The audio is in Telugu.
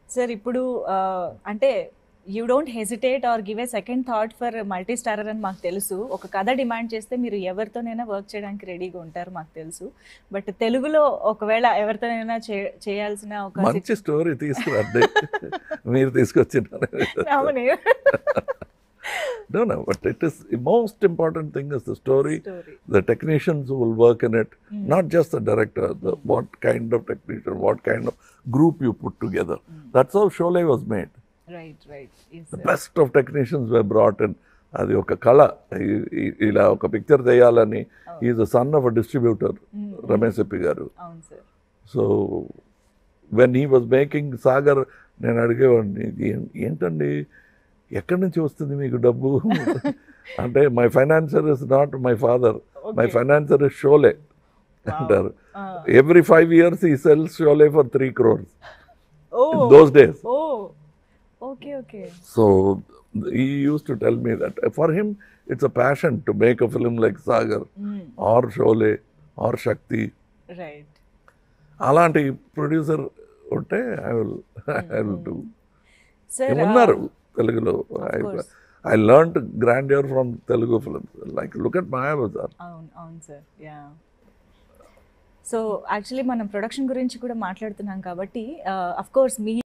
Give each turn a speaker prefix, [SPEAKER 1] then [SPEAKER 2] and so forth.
[SPEAKER 1] సార్ ఇప్పుడు ఆ, అంటే you don't hesitate or give a second thought for multi starrer అని మాకు తెలుసు ఒక కథ డిమాండ్ చేస్తే మీరు ఎవరితోనైనా వర్క్ చేయడానికి రెడీగా ఉంటారు మాకు తెలుసు బట్ తెలుగులో ఒకవేళ ఎవరితోనైనా చే- చేయాల్సిన ఒక
[SPEAKER 2] మంచి స్టోరీ తీసుకురండి మీరు తీసుకొచ్చినారు
[SPEAKER 1] అవునే
[SPEAKER 2] No, no, but it is the most important thing is the story,
[SPEAKER 1] story
[SPEAKER 2] the technicians who will work in it, not just the director, the what kind of technician, what kind of group you put together. That's how Sholay was made.
[SPEAKER 1] Right right
[SPEAKER 2] The best of technicians were brought in. అది ఒక కళ ఈ- ఈ- ఇలా ఒక పిక్చర్ చేయాలని is the son of a distributor Ramesh ఎప్పి గారు
[SPEAKER 1] అవును sir
[SPEAKER 2] so when he was making Sagar నేను అడిగేవాడిని "ఏం- ఏంటండి ఎక్కడి నుంచి వస్తుంది మీకు డబ్బు అంటే my financer is not my father my financer is Sholay అంటారు every five years he sells Sholay for three crores
[SPEAKER 1] oh
[SPEAKER 2] those days
[SPEAKER 1] oh okay okay
[SPEAKER 2] so he uses to tell me that for him it's a passion to make a film like Sagar or Sholay or Shakti
[SPEAKER 1] right
[SPEAKER 2] అలాంటి ప్రొడ్యూసర్ ఉంటే I will I will do
[SPEAKER 1] sir
[SPEAKER 2] ఉన్నారు తెలుగులో I
[SPEAKER 1] course.
[SPEAKER 2] I learn grandeur from Telugu films like look at Mayabazar
[SPEAKER 1] అవును అవును సార్ యా సో యాక్చువల్లీ మనం ప్రొడక్షన్ గురించి కూడా మాట్లాడుతున్నాం కాబట్టి అఫ్ కోర్స్ మీ